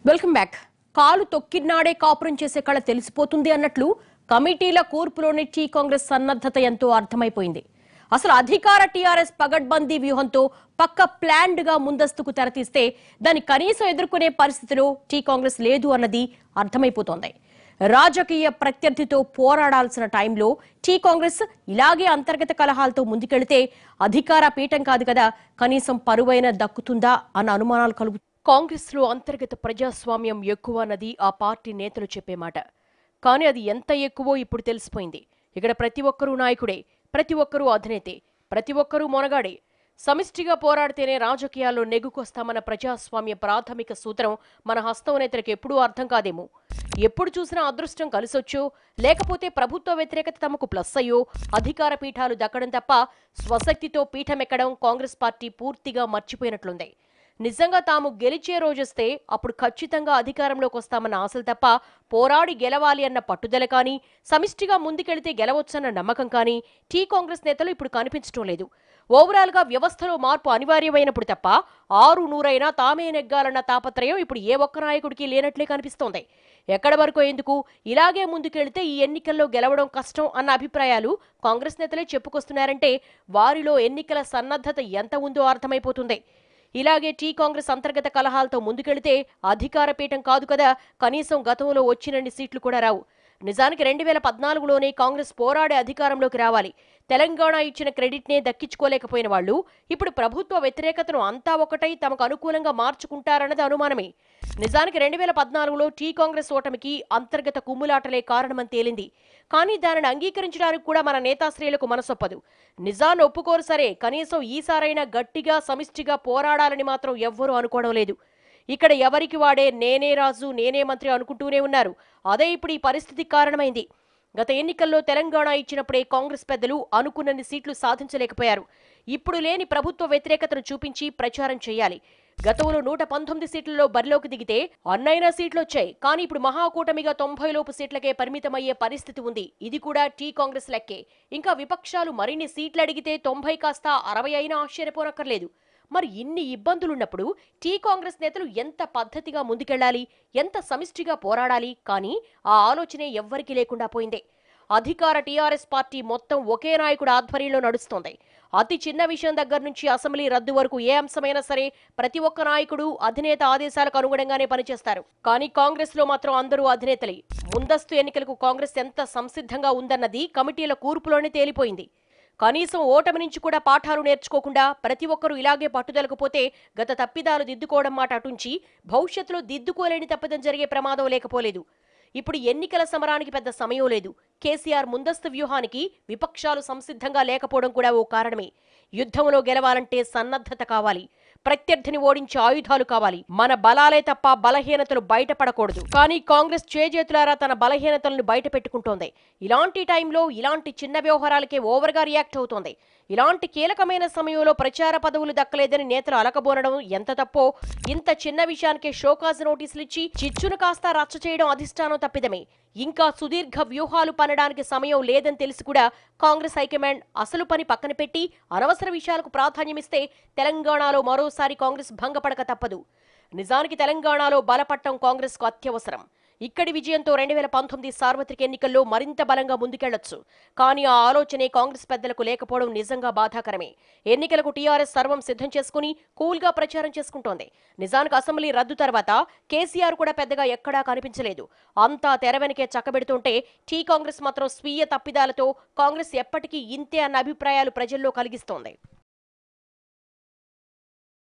welcome back కాలు తొక్కినాడే కాపురం చేసే కళ తెలిసిపోతుంది అన్నట్లు కమిటీల కూర్పులోని టీ కాంగ్రెస్ సన్నద్ధత ఎంతో అర్థమైపోయింది అసలు అధికార టీఆర్ఎస్ పగడ్బందీ వ్యూహంతో పక్క ప్లాన్డ్ గా ముందస్తుకు తెరతీస్తే దాన్ని కనీసం ఎదుర్కొనే పరిస్థితిలో టీ కాంగ్రెస్ లేదు అన్నది అర్థమైపోతోంది రాజకీయ ప్రత్యర్థితో పోరాడాల్సిన టైంలో టీ కాంగ్రెస్ ఇలాగే అంతర్గత కలహాలతో ముందుకెళితే అధికార పీఠం కాదు కదా కనీసం పరువైన దక్కుతుందా అన్న అనుమానాలు కలుగు కాంగ్రెస్ లో అంతర్గత ప్రజాస్వామ్యం ఎక్కువ అన్నది ఆ పార్టీ నేతలు చెప్పే మాట కానీ అది ఎంత ఎక్కువో ఇప్పుడు తెలిసిపోయింది ఇక్కడ ప్రతి ఒక్కరూ నాయకుడే ప్రతి ఒక్కరూ అధినేతే ప్రతి ఒక్కరూ మొనగాడే సమిష్టిగా పోరాడితేనే రాజకీయాల్లో నెగ్గుకొస్తామన్న ప్రజాస్వామ్య ప్రాథమిక సూత్రం మన హస్తం నేతలకు ఎప్పుడూ అర్థం కాదేమో ఎప్పుడు చూసినా అదృష్టం కలిసొచ్చో లేకపోతే ప్రభుత్వ వ్యతిరేకత తమకు ప్లస్ అయ్యో అధికార పీఠాలు దక్కడం తప్ప స్వశక్తితో పీఠమెక్కడం కాంగ్రెస్ పార్టీ పూర్తిగా మర్చిపోయినట్లుంది నిజంగా తాము గెలిచే రోజొస్తే అప్పుడు ఖచ్చితంగా అధికారంలోకి వస్తామన్న ఆశలు తప్ప పోరాడి గెలవాలి అన్న పట్టుదల కానీ సమిష్టిగా ముందుకెళితే గెలవచ్చన్న నమ్మకం కానీ టీ కాంగ్రెస్ నేతలు ఇప్పుడు కనిపించడం లేదు ఓవరాల్ గా వ్యవస్థలో మార్పు అనివార్యమైనప్పుడు తప్ప ఆరు నూరైనా తామే నెగ్గాలన్న తాపత్రయం ఇప్పుడు ఏ ఒక్క నాయకుడికి లేనట్లే కనిపిస్తోంది ఎక్కడ వరకు ఎందుకు ఇలాగే ముందుకెళ్తే ఈ ఎన్నికల్లో గెలవడం కష్టం అన్న అభిప్రాయాలు కాంగ్రెస్ నేతలే చెప్పుకొస్తున్నారంటే వారిలో ఎన్నికల సన్నద్ధత ఎంత ఉందో అర్థమైపోతుంది ఇలాగే టీ కాంగ్రెస్ అంతర్గత కలహాలతో ముందుకెళితే అధికార పీఠం కాదు కదా కనీసం గతంలో వచ్చినన్ని సీట్లు కూడా రావు నిజానికి రెండు వేల పద్నాలుగులోనే కాంగ్రెస్ పోరాడే అధికారంలోకి రావాలి తెలంగాణ ఇచ్చిన క్రెడిట్నే దక్కించుకోలేకపోయిన వాళ్ళు ఇప్పుడు ప్రభుత్వ వ్యతిరేకతను అంతా ఒకటై తమకు అనుకూలంగా మార్చుకుంటారన్నది అనుమానమే నిజానికి రెండు వేల పద్నాలుగులో టీ కాంగ్రెస్ ఓటమికి అంతర్గత కుమ్ములాటలే కారణమని తేలింది కానీ దానిని అంగీకరించడానికి కూడా మన నేతాశ్రేయులకు మనసొప్పదు నిజాన్ని ఒప్పుకోరు సరే కనీసం ఈసారైనా గట్టిగా సమిష్టిగా పోరాడాలని మాత్రం ఎవ్వరూ అనుకోవడం లేదు ఇక్కడ ఎవరికి వాడే నేనే రాజు నేనే మంత్రి అనుకుంటూనే ఉన్నారు అదే ఇప్పుడు ఈ పరిస్థితికి కారణమైంది గత ఎన్నికల్లో తెలంగాణ ఇచ్చినప్పుడే కాంగ్రెస్ పెద్దలు అనుకున్నన్ని సీట్లు సాధించలేకపోయారు ఇప్పుడు లేని ప్రభుత్వ వ్యతిరేకతను చూపించి ప్రచారం చేయాలి గతంలో నూట పంతొమ్మిది సీట్లలో బరిలోకి దిగితే అన్నైనా సీట్లు వచ్చాయి కానీ ఇప్పుడు మహాకూటమిగా తొంభై లోపు సీట్లకే పరిమితమయ్యే పరిస్థితి ఉంది ఇది కూడా టీ కాంగ్రెస్ లెక్కే ఇంకా విపక్షాలు మరిన్ని సీట్లు అడిగితే తొంభై కాస్త అరవై అయినా ఆశ్చర్యపోనక్కర్లేదు మరి ఇన్ని ఇబ్బందులున్నప్పుడు టీ కాంగ్రెస్ నేతలు ఎంత పద్ధతిగా ముందుకెళ్లాలి ఎంత సమిష్టిగా పోరాడాలి కానీ ఆ ఆలోచనే ఎవ్వరికీ లేకుండా పోయిందే అధికార టీఆర్ఎస్ పార్టీ మొత్తం ఒకే నాయకుడు ఆధ్వర్యంలో నడుస్తోంది అతి చిన్న విషయం దగ్గర నుంచి అసెంబ్లీ రద్దు వరకు ఏ అంశమైనా సరే ప్రతి ఒక్క నాయకుడు అధినేత ఆదేశాలకు అనుగుణంగానే పనిచేస్తారు కానీ కాంగ్రెస్ లో మాత్రం అందరూ అధినేతలే ముందస్తు ఎన్నికలకు కాంగ్రెస్ ఎంత సంసిద్ధంగా ఉందన్నది కమిటీల కూర్పులోనే తేలిపోయింది కనీసం ఓటమి నుంచి కూడా పాఠాలు నేర్చుకోకుండా ప్రతి ఒక్కరూ ఇలాగే పట్టుదలకు పోతే గత తప్పిదాలు దిద్దుకోవడం మాట అటుంచి భవిష్యత్తులో దిద్దుకోలేని తప్పిదం జరిగే ప్రమాదం లేకపోలేదు ఇప్పుడు ఎన్నికల సమరానికి పెద్ద సమయం లేదు కేసీఆర్ ముందస్తు వ్యూహానికి విపక్షాలు సంసిద్ధంగా లేకపోవడం కూడా ఓ కారణమే యుద్ధంలో గెలవాలంటే సన్నద్ధత కావాలి ప్రత్యర్థిని ఓడించే ఆయుధాలు కావాలి మన బలాలే తప్ప బలహీనతలు బయటపడకూడదు కానీ కాంగ్రెస్ చేజేతులారా తన బలహీనతలను బయట పెట్టుకుంటోంది ఇలాంటి టైంలో ఇలాంటి చిన్న వ్యవహారాలకే ఓవర్గా రియాక్ట్ అవుతోంది ఇలాంటి కీలకమైన సమయంలో ప్రచార పదవులు దక్కలేదని నేతలు అలకబోనడం ఎంత తప్పో ఇంత చిన్న విషయానికే షోకాజ్ నోటీసులు ఇచ్చి చిచ్చును కాస్త రచ్చ చేయడం అధిష్టానం తప్పిదమే ఇంకా సుదీర్ఘ వ్యూహాలు పనడానికి సమయం లేదని తెలిసి కూడా కాంగ్రెస్ హైకమాండ్ అసలు పని పక్కన పెట్టి అనవసర విషయాలకు ప్రాధాన్యమిస్తే తెలంగాణలో మరోసారి కాంగ్రెస్ భంగపడక తప్పదు నిజానికి తెలంగాణలో బలపట్టం కాంగ్రెస్కు అత్యవసరం ఇక్కడి విజయంతో రెండు వేల పంతొమ్మిది సార్వత్రిక ఎన్నికల్లో మరింత బలంగా ముందుకెళ్లొచ్చు కానీ ఆ ఆలోచనే కాంగ్రెస్ పెద్దలకు లేకపోవడం నిజంగా బాధాకరమే ఎన్నికలకు టీఆర్ఎస్ సర్వం సిద్ధం చేసుకుని కూల్గా ప్రచారం చేసుకుంటోంది నిజానికి అసెంబ్లీ రద్దు తర్వాత కేసీఆర్ కూడా పెద్దగా ఎక్కడా కనిపించలేదు అంతా తెర వెనకే చక్కబెడుతుంటే టీ కాంగ్రెస్ మాత్రం స్వీయ తప్పిదాలతో కాంగ్రెస్ ఎప్పటికీ ఇంతే అన్న అభిప్రాయాలు ప్రజల్లో కలిగిస్తోంది